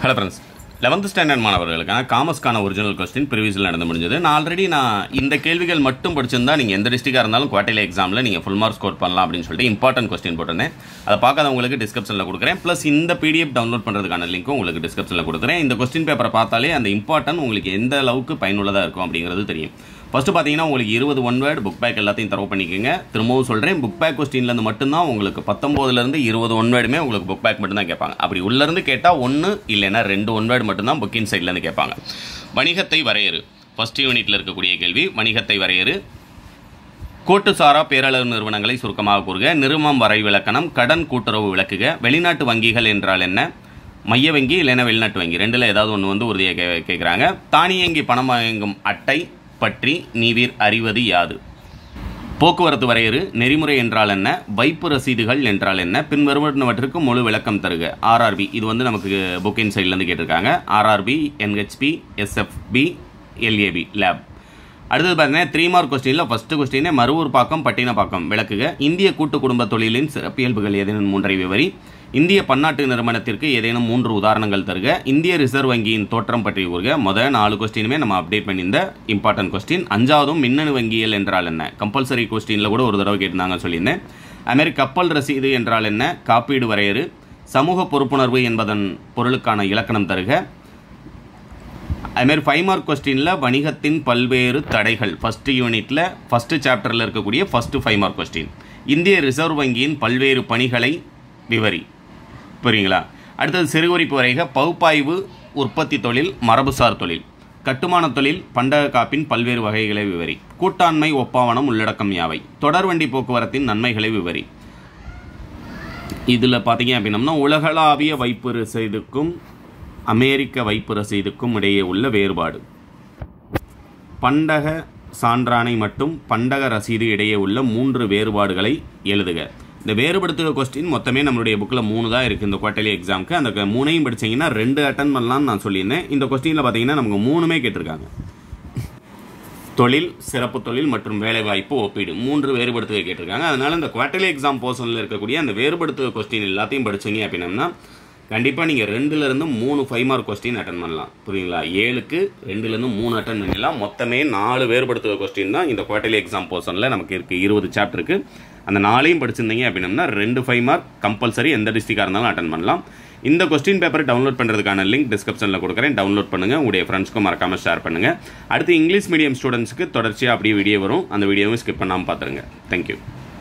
hello friends eleventh standard மாணவர்களுக்கான காமர்ஸ்க்கான original question ப்ரிவியூஸில் நடந்து முடிஞ்சது நான் ஆல்ரெடி நான் இந்த கேள்விகள் மட்டும் படிச்சிருந்தா நீங்கள் எந்த டிஸ்ட்ரிக்டாக இருந்தாலும் குவார்டர்லி எக்ஸாமில் நீங்கள் ஃபுல் மார்க் ஸ்கோர் பண்ணலாம் அப்படின்னு சொல்லிட்டு இம்பார்ட்டன்ட் கொஸ்டின் போட்டிருந்தேன் அதை பார்க்காதவங்களுக்கு டிஸ்கிரிப்ஷனில் கொடுக்குறேன் ப்ளஸ் இந்த பிடிஎஃப் டவுன்லோட் பண்ணுறதுக்கான லிங்க்கும் உங்களுக்கு டிஸ்கிரிப்ஷனில் கொடுக்குறேன் இந்த கொஸ்டின் பேப்பரை பார்த்தாலே அந்த இம்பார்ட்டன்ட் உங்களுக்கு எந்த அளவுக்கு பயனுள்ளதாக இருக்கும் அப்படிங்கிறது தெரியும் ஃபஸ்ட்டு பார்த்தீங்கன்னா உங்களுக்கு இருபது ஒன் வேர்டு புக் பேக் எல்லாத்தையும் தரவு பண்ணிக்கோங்க திரும்பவும் சொல்கிறேன் புக் பேக் கொஸ்டின்லேருந்து மட்டும்தான் உங்களுக்கு பத்தொம்போதுலேருந்து இருபது ஒன் வேர்டுமே உங்களுக்கு புக் பேக் மட்டும்தான் கேட்பாங்க அப்படி உள்ளேருந்து கேட்டால் ஒன்று இல்லைன்னா ரெண்டு ஒன் வேர்டு மட்டும்தான் புக்கின் சைட்லேருந்து கேட்பாங்க வணிகத்தை வரையறு ஃபஸ்ட் யூனிட்டில் இருக்கக்கூடிய கேள்வி வணிகத்தை வரையறு கூட்டுசாரா பேரளவு நிறுவனங்களை சுருக்கமாக கூறுக நிறுவனம் வரை விளக்கணம் கடன் கூட்டுறவு விளக்குக வெளிநாட்டு வங்கிகள் என்றால் என்ன மைய வங்கி இல்லைன்னா வெளிநாட்டு வங்கி ரெண்டில் ஏதாவது ஒன்று வந்து உறுதியாக கே கேட்குறாங்க தானியங்கி பணம் வாங்கும் அட்டை பற்றி நீவீர் அறிவது யாது போக்குவரத்து வரையறு நெறிமுறை என்றால் என்ன வைப்பு ரசீதுகள் என்றால் என்ன பின்வருவனவற்றுக்கு முழு விளக்கம் தருக ஆர்ஆர்பி இது வந்து நமக்கு புக்கின் சைட்லேருந்து கேட்டிருக்காங்க RRB NHB SFB LAB lab அடுத்தது பார்த்தீங்கன்னா த்ரீ மார்க் கொஸ்டினில் ஃபஸ்ட்டு கொஸ்டினே மருவூர் பாக்கம் பட்டினப்பாக்கம் விளக்குக இந்திய கூட்டு குடும்ப தொழிலின் சிறப்பியல்புகள் ஏதேனும் மூன்றை விவரி இந்திய பன்னாட்டு நிறுவனத்திற்கு ஏதேனும் மூன்று உதாரணங்கள் தருக இந்திய ரிசர்வ் வங்கியின் தோற்றம் பற்றி கூறுக முதல் நாலு கொஸ்டினுமே நம்ம அப்டேட் பண்ணியிருந்த இம்பார்ட்டன்ட் கொஸ்டின் அஞ்சாவதும் மின்னணு வங்கியல் என்றால் என்ன கம்பல்சரி கொஸ்டினில் கூட ஒரு தடவை கேட்டிருந்தாங்க சொல்லியிருந்தேன் அதுமாரி கப்பல் ரசீது என்றால் என்ன காப்பீடு வரையறு சமூக பொறுப்புணர்வு என்பதன் பொருளுக்கான இலக்கணம் தருக அதுமாரி ஃபைவ் மார்க் கொஸ்டினில் வணிகத்தின் பல்வேறு தடைகள் ஃபஸ்ட்டு யூனிட்டில் ஃபஸ்ட்டு சாப்டரில் இருக்கக்கூடிய ஃபஸ்ட்டு ஃபைவ் மார்க் கொஸ்டின் இந்திய ரிசர்வ் வங்கியின் பல்வேறு பணிகளை விவரி புரியுங்களா அடுத்தது சிறுகுறிப்பு வரைக பகுப்பாய்வு உற்பத்தி தொழில் மரபுசார் தொழில் கட்டுமான தொழில் பண்டக காப்பின் பல்வேறு வகைகளை விவரி கூட்டாண்மை ஒப்பாவனம் உள்ளடக்கம் யாவை தொடர்வண்டி போக்குவரத்தின் நன்மைகளை விவரி இதில் பார்த்தீங்க அப்படின்னம்னா உலகளாவிய வைப்பு ரசீதுக்கும் அமெரிக்க வைப்பு ரசீதுக்கும் இடையே உள்ள வேறுபாடு பண்டக சான்றாணை மற்றும் பண்டக ரசீது இடையே உள்ள மூன்று வேறுபாடுகளை எழுதுக இந்த வேறுபடுத்துக கொஸ்டின் மொத்தமே நம்மளுடைய புக்கில் மூணு தான் இருக்குது இந்த குவார்டர்லி எக்ஸாமுக்கு அந்த மூணையும் படிச்சீங்கன்னா ரெண்டு அட்டன் பண்ணலாம்னு நான் சொல்லியிருந்தேன் இந்த கொஸ்டினில் பார்த்தீங்கன்னா நமக்கு மூணுமே கேட்டிருக்காங்க தொழில் சிறப்பு தொழில் மற்றும் வேலைவாய்ப்பு ஒப்பீடு மூன்று வேறுபடுத்துக கேட்டிருக்காங்க அதனால இந்த குவார்டர்லி எக்ஸாம் போர்ஷனில் இருக்கக்கூடிய அந்த வேறுபடுத்துக கொஸ்டின் எல்லாத்தையும் படிச்சீங்க அப்படின்னம்னா கண்டிப்பாக நீங்கள் ரெண்டுலேருந்து மூணு ஃபைவ் மார்க் கொஸ்டின் அட்டன் பண்ணலாம் புரியுங்களா ஏழுக்கு ரெண்டுலேருந்து மூணு அட்டன் பண்ணிடலாம் மொத்தமே நாலு வேறுபடுத்துகிற கொஸ்டின் தான் இந்த குவார்டர்லி எக்ஸாம் போர்ஷனில் நமக்கு இருக்குது இருபது சாப்டருக்கு அந்த நாளையும் படிச்சிருந்தீங்க அப்படின்னா ரெண்டு ஃபைவ் மார்க் கம்பல்சரி எந்த டிஸ்ட்ரிக்டாக இருந்தாலும் அட்டன் பண்ணலாம் இந்த கொஸ்டின் பேப்பர் டவுன்லோட் பண்ணுறதுக்கான லிங்க் டிஸ்கிரிப்ஷனில் கொடுக்குறேன் டவுன்லோட் பண்ணுங்கள் உங்களுடைய ஃப்ரெண்ட்ஸ்க்கும் மறக்காமல் ஷேர் பண்ணுங்கள் அடுத்து இங்கிலீஷ் மீடியம் ஸ்டூடெண்ட்ஸ்க்கு தொடர்ச்சியாக அப்படியே வீடியோ வரும் அந்த வீடியோவும் ஸ்கிப் பண்ணாமல் பார்த்துருங்க தேங்க்யூ